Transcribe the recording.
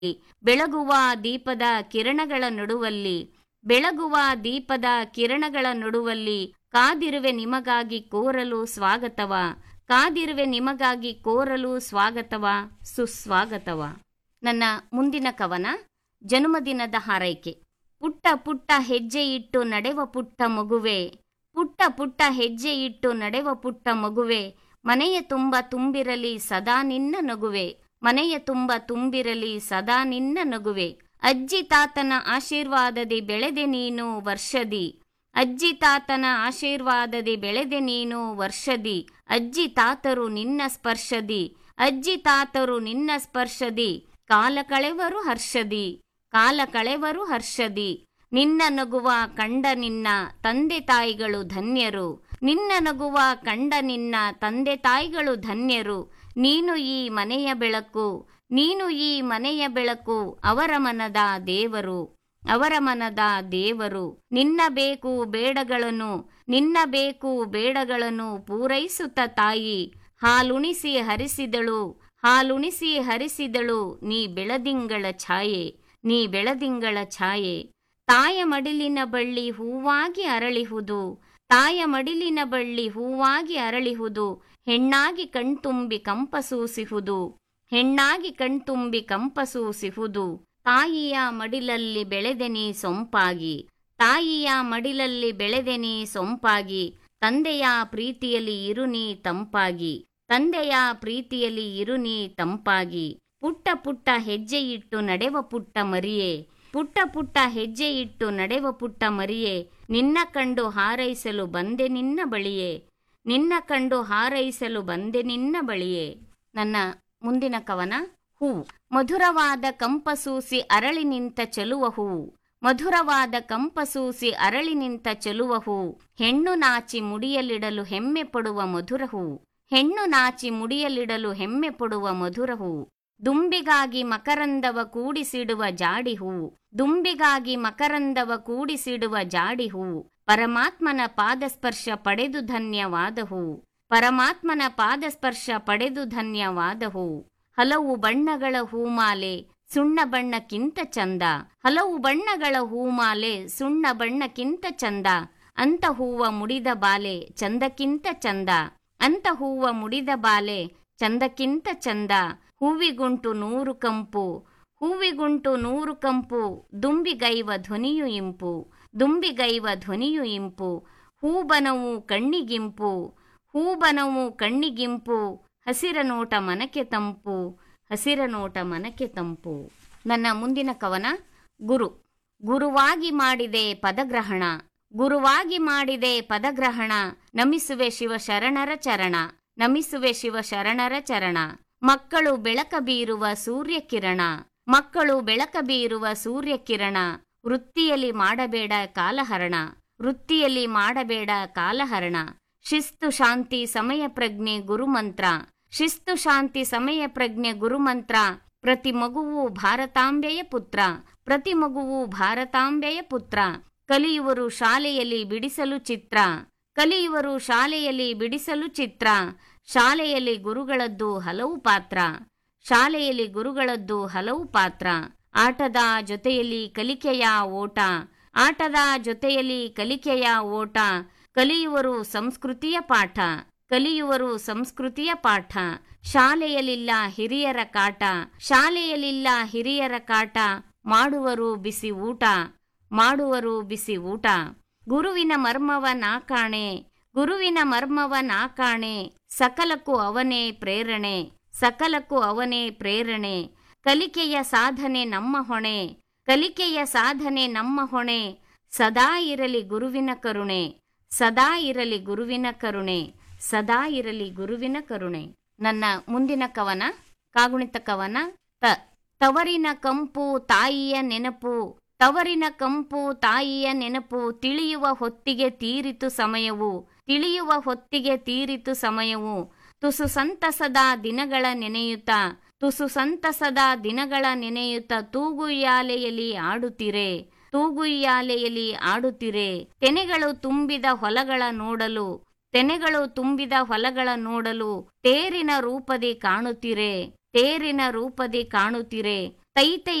ಬೆಳಗುವ ದೀಪದ ಕಿರಣಗಳ ನಡುವಲ್ಲಿ ಬೆಳಗುವ ದೀಪದ ಕಿರಣಗಳ ನಡುವಲ್ಲಿ ಕಾದಿರುವೆ ನಿಮಗಾಗಿ ಕೋರಲು ಸ್ವಾಗತವ ಕಾದಿರುವೆ ನಿಮಗಾಗಿ ಕೋರಲು ಸ್ವಾಗತವ ಸುಸ್ವಾಗತವ ನನ್ನ ಮುಂದಿನ ಕವನ ಜನ್ಮದಿನದ ಹಾರೈಕೆ ಪುಟ್ಟ ಪುಟ್ಟ ಹೆಜ್ಜೆ ಇಟ್ಟು ನಡೆವ ಪುಟ್ಟ ಮಗುವೆ ಪುಟ್ಟ ಪುಟ್ಟ ಹೆಜ್ಜೆ ಇಟ್ಟು ನಡೆವ ಪುಟ್ಟ ಮಗುವೆ ಮನೆಯ ತುಂಬ ತುಂಬಿರಲಿ ಸದಾ ನಿನ್ನ ನಗುವೆ ಮನೆಯ ತುಂಬ ತುಂಬಿರಲಿ ಸದಾ ನಿನ್ನ ನಗುವೆ ಅಜ್ಜಿ ತಾತನ ಆಶೀರ್ವಾದದಿ ಬೆಳೆದೆ ನೀನು ವರ್ಷದಿ ಅಜ್ಜಿ ತಾತನ ಆಶೀರ್ವಾದದಿ ಬೆಳೆದೆ ನೀನು ವರ್ಷದಿ ಅಜ್ಜಿ ತಾತರು ನಿನ್ನ ಸ್ಪರ್ಶದಿ ಅಜ್ಜಿ ತಾತರು ನಿನ್ನ ಸ್ಪರ್ಶದಿ ಕಾಲ ಕಳೆವರು ಹರ್ಷದಿ ಕಾಲ ಕಳೆವರು ಹರ್ಷದಿ ನಿನ್ನ ನಗುವ ಕಂಡ ನಿನ್ನ ತಂದೆ ತಾಯಿಗಳು ಧನ್ಯರು ನಿನ್ನ ನಗುವ ಕಂಡ ನಿನ್ನ ತಂದೆ ತಾಯಿಗಳು ಧನ್ಯರು ನೀನು ಈ ಮನೆಯ ಬೆಳಕು ನೀನು ಈ ಮನೆಯ ಬೆಳಕು ಅವರ ಮನದ ದೇವರು ಅವರ ಮನದ ದೇವರು ನಿನ್ನ ಬೇಕು ಬೇಡಗಳನ್ನು ನಿನ್ನ ಬೇಕು ಬೇಡಗಳನ್ನು ಪೂರೈಸುತ್ತ ತಾಯಿ ಹಾಲುಣಿಸಿ ಹರಿಸಿದಳು ಹಾಲುಣಿಸಿ ಹರಿಸಿದಳು ನೀ ಬೆಳದಿಂಗಳ ಛಾಯೆ ನೀ ಬೆಳದಿಂಗಳ ಛಾಯೆ ತಾಯ ಮಡಿಲಿನ ಬಳ್ಳಿ ಹೂವಾಗಿ ಅರಳಿಹುದು ತಾಯ ಮಡಿಲಿನ ಬಳ್ಳಿ ಹೂವಾಗಿ ಅರಳಿಹುದು ಹೆಣ್ಣಾಗಿ ಕಣ್ತುಂಬಿ ಕಂಪಸೂಸಿಹುದು ಹೆಣ್ಣಾಗಿ ಕಣ್ತುಂಬಿ ಕಂಪಸೂಸಿಹುದು ತಾಯಿಯ ಮಡಿಲಲ್ಲಿ ಬೆಳೆದೆನಿ ಸೊಂಪಾಗಿ ತಾಯಿಯ ಮಡಿಲಲ್ಲಿ ಬೆಳೆದೆನಿ ಸೊಂಪಾಗಿ ತಂದೆಯ ಪ್ರೀತಿಯಲ್ಲಿ ಇರುನಿ ತಂಪಾಗಿ ತಂದೆಯ ಪ್ರೀತಿಯಲ್ಲಿ ಇರುನಿ ತಂಪಾಗಿ ಪುಟ್ಟ ಪುಟ್ಟ ಹೆಜ್ಜೆ ಇಟ್ಟು ನಡೆವ ಪುಟ್ಟ ಮರಿಯೇ ಪುಟ್ಟ ಪುಟ್ಟ ಹೆಜ್ಜೆ ಇಟ್ಟು ನಡೆವ ಪುಟ್ಟ ಮರಿಯೇ ನಿನ್ನ ಕಂಡು ಹಾರೈಸಲು ಬಂದೆ ನಿನ್ನ ಬಳಿಯೇ ನಿನ್ನ ಕಂಡು ಹಾರೈಸಲು ಬಂದೆ ನಿನ್ನ ಬಳಿಯೇ ನನ್ನ ಮುಂದಿನ ಕವನ ಹೂ ಮಧುರವಾದ ಕಂಪಸೂಸಿ ಅರಳಿ ನಿಂತ ಚೆಲುವ ಹೂ ಮಧುರವಾದ ಕಂಪಸೂಸಿ ಅರಳಿ ನಿಂತ ಚೆಲುವ ಹೂ ಹೆಣ್ಣು ನಾಚಿ ಮುಡಿಯಲಿಡಲು ಹೆಮ್ಮೆ ಪಡುವ ಮಧುರ ಹೂ ಹೆಣ್ಣು ನಾಚಿ ಮುಡಿಯಲಿಡಲು ಹೆಮ್ಮೆ ಪಡುವ ಮಧುರ ಹೂ ದುಂಬಿಗಾಗಿ ಮಕರಂದವ ಕೂಡಿಸಿಡುವ ಜಾಡಿ ಹೂ ದುಂಬಿಗಾಗಿ ಮಕರಂದವ ಕೂಡಿಸಿಡುವ ಜಾಡಿ ಹೂ ಪರಮಾತ್ಮನ ಪಾದಸ್ಪರ್ಶ ಪಡೆದು ಧನ್ಯವಾದ ಹೂ ಪರಮಾತ್ಮನ ಪಾದಸ್ಪರ್ಶ ಪಡೆದು ಧನ್ಯವಾದ ಹೂ ಹಲವು ಬಣ್ಣಗಳ ಹೂಮಾಲೆ ಸುಣ್ಣ ಬಣ್ಣಕ್ಕಿಂತ ಚಂದ ಹಲವು ಬಣ್ಣಗಳ ಹೂಮಾಲೆ ಸುಣ್ಣ ಬಣ್ಣಕ್ಕಿಂತ ಚಂದ ಅಂತ ಹೂವ ಮುಡಿದ ಬಾಲೆ ಚಂದಕ್ಕಿಂತ ಚಂದ ಅಂತ ಹೂವ ಮುಡಿದ ಬಾಲೆ ಚಂದಕ್ಕಿಂತ ಚಂದ ಹೂವಿಗುಂಟು ನೂರು ಕಂಪು ಹೂವಿಗುಂಟು ನೂರು ಕಂಪು ದುಂಬಿಗೈವ ಧ್ವನಿಯು ಇಂಪು ದುಂಬಿಗೈವ ಧ್ವನಿಯು ಇಂಪು ಹೂಬನವು ಕಣ್ಣಿಗಿಂಪು ಹೂಬನವು ಕಣ್ಣಿಗಿಂಪು ಹಸಿರ ನೋಟ ಮನಕ್ಕೆ ತಂಪು ಹಸಿರ ನೋಟ ಮನಕ್ಕೆ ತಂಪು ನನ್ನ ಮುಂದಿನ ಕವನ ಗುರು ಗುರುವಾಗಿ ಮಾಡಿದೆ ಪದಗ್ರಹಣ ಗುರುವಾಗಿ ಮಾಡಿದೆ ಪದಗ್ರಹಣ ನಮಿಸುವೆ ಶಿವ ಶರಣರ ಚರಣ ನಮಿಸುವೆ ಶಿವ ಶರಣರ ಚರಣ ಮಕ್ಕಳು ಬೆಳಕ ಬೀರುವ ಸೂರ್ಯ ಕಿರಣ ಮಕ್ಕಳು ಬೆಳಕ ಬೀರುವ ಸೂರ್ಯ ಕಿರಣ ವೃತ್ತಿಯಲ್ಲಿ ಮಾಡಬೇಡ ಕಾಲಹರಣ ವೃತ್ತಿಯಲ್ಲಿ ಮಾಡಬೇಡ ಕಾಲಹರಣ ಶಿಸ್ತು ಶಾಂತಿ ಸಮಯ ಪ್ರಜ್ಞೆ ಗುರುಮಂತ್ರ ಶಿಸ್ತು ಶಾಂತಿ ಸಮಯ ಪ್ರಜ್ಞೆ ಗುರುಮಂತ್ರ ಪ್ರತಿ ಮಗುವು ಭಾರತಾಂಬೆಯ ಪುತ್ರ ಪ್ರತಿ ಮಗುವು ಭಾರತಾಂಬೆಯ ಪುತ್ರ ಕಲಿಯುವರು ಶಾಲೆಯಲ್ಲಿ ಬಿಡಿಸಲು ಚಿತ್ರ ಕಲಿಯುವರು ಶಾಲೆಯಲ್ಲಿ ಬಿಡಿಸಲು ಚಿತ್ರ ಶಾಲೆಯಲ್ಲಿ ಗುರುಗಳದ್ದು ಹಲವು ಪಾತ್ರ ಶಾಲೆಯಲ್ಲಿ ಗುರುಗಳದ್ದು ಹಲವು ಪಾತ್ರ ಆಟದ ಜೊತೆಯಲ್ಲಿ ಕಲಿಕೆಯ ಓಟ ಆಟದ ಜೊತೆಯಲ್ಲಿ ಕಲಿಕೆಯ ಓಟ ಕಲಿಯುವರು ಸಂಸ್ಕೃತಿಯ ಪಾಠ ಕಲಿಯುವರು ಸಂಸ್ಕೃತಿಯ ಪಾಠ ಶಾಲೆಯಲ್ಲಿಲ್ಲ ಹಿರಿಯರ ಕಾಟ ಶಾಲೆಯಲ್ಲಿಲ್ಲ ಹಿರಿಯರ ಕಾಟ ಮಾಡುವರು ಬಿಸಿ ಊಟ ಮಾಡುವರು ಬಿಸಿ ಊಟ ಗುರುವಿನ ಮರ್ಮವ ನಾಕಾಣೆ ಗುರುವಿನ ಮರ್ಮವ ನಾಕಾಣೆ ಸಕಲಕ್ಕೂ ಅವನೇ ಪ್ರೇರಣೆ ಸಕಲಕ್ಕೂ ಅವನೇ ಪ್ರೇರಣೆ ಕಲಿಕೆಯ ಸಾಧನೆ ನಮ್ಮ ಹೊಣೆ ಕಲಿಕೆಯ ಸಾಧನೆ ನಮ್ಮ ಹೊಣೆ ಸದಾ ಇರಲಿ ಗುರುವಿನ ಕರುಣೆ ಸದಾ ಇರಲಿ ಗುರುವಿನ ಕರುಣೆ ಸದಾ ಇರಲಿ ಗುರುವಿನ ಕರುಣೆ ನನ್ನ ಮುಂದಿನ ಕವನ ಕಾಗುಣಿತ ಕವನ ತ ತವರಿನ ಕಂಪು ತಾಯಿಯ ನೆನಪು ತವರಿನ ಕಂಪು ತಾಯಿಯ ನೆನಪು ತಿಳಿಯುವ ಹೊತ್ತಿಗೆ ತೀರಿತು ಸಮಯವು ತಿಳಿಯುವ ಹೊತ್ತಿಗೆ ತೀರಿತು ಸಮಯವು ತುಸು ಸಂತಸದ ದಿನಗಳ ನೆನೆಯುತ್ತ ತುಸು ಸಂತಸದ ದಿನಗಳ ನೆನೆಯುತ್ತ ತೂಗುಯ್ಯಾಲೆಯಲ್ಲಿ ಆಡುತ್ತಿರೆ ತೂಗುಯ್ಯಾಲೆಯಲ್ಲಿ ಆಡುತ್ತಿರೆ ತೆನೆಗಳು ತುಂಬಿದ ಹೊಲಗಳ ನೋಡಲು ತೆನೆಗಳು ತುಂಬಿದ ಹೊಲಗಳ ನೋಡಲು ತೇರಿನ ರೂಪದಿ ಕಾಣುತ್ತಿರೆ ತೇರಿನ ರೂಪದಿ ಕಾಣುತ್ತಿರೆ ತೈತೆ